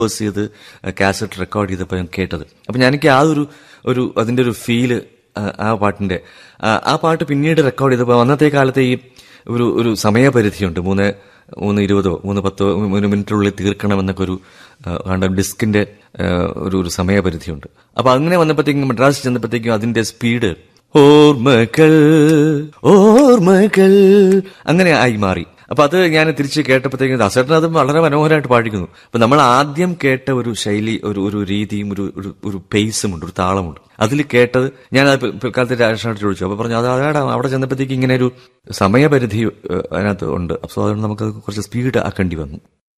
pose ചെയ്ത് cassette record ചെയ്തപ്പോൾ ഞാൻ കേട്ടത് അപ്പം ഞാൻ എനിക്ക് ആ ഒരു ഒരു അതിൻ്റെ ഒരു ഫീല് ആ പാട്ടിൻ്റെ ആ പാട്ട് പിന്നീട് റെക്കോർഡ് ചെയ്തപ്പോൾ അന്നത്തെ കാലത്തെ ഈ ഒരു ഒരു സമയപരിധിയുണ്ട് മൂന്ന് മൂന്ന് ഇരുപതോ മൂന്ന് പത്തോ മൂന്ന് മിനിറ്റിനുള്ളിൽ തീർക്കണമെന്നൊക്കെ ഒരു കണ്ട ഡിസ്കിന്റെ ഒരു ഒരു സമയപരിധിയുണ്ട് അപ്പൊ അങ്ങനെ വന്നപ്പോഴത്തേക്കും മദ്രാസ് ചെന്നപ്പോഴത്തേക്കും അതിന്റെ സ്പീഡ് ഓർമ്മകൾ ഓർമ്മകൾ അങ്ങനെ ആയി മാറി അപ്പൊ അത് ഞാൻ തിരിച്ച് കേട്ടപ്പോഴത്തേക്കും ദാസേട്ടൻ അത് വളരെ മനോഹരമായിട്ട് പാടിക്കുന്നു അപ്പൊ നമ്മൾ ആദ്യം കേട്ട ഒരു ശൈലി ഒരു ഒരു രീതിയും ഒരു ഒരു ഒരു പേസും ഉണ്ട് ഒരു താളമുണ്ട് അതിൽ കേട്ടത് ഞാൻ അത് പിൽക്കാലത്തെ രാജേഷനായിട്ട് ചോദിച്ചു അപ്പൊ പറഞ്ഞു അത് അതാണ് അവിടെ ചെന്നപ്പോഴത്തേക്ക് ഇങ്ങനെ ഒരു സമയപരിധി അതിനകത്ത് ഉണ്ട് അപ്പോൾ അതുകൊണ്ട് നമുക്ക് കുറച്ച് സ്പീഡ് ആക്കേണ്ടി വന്നു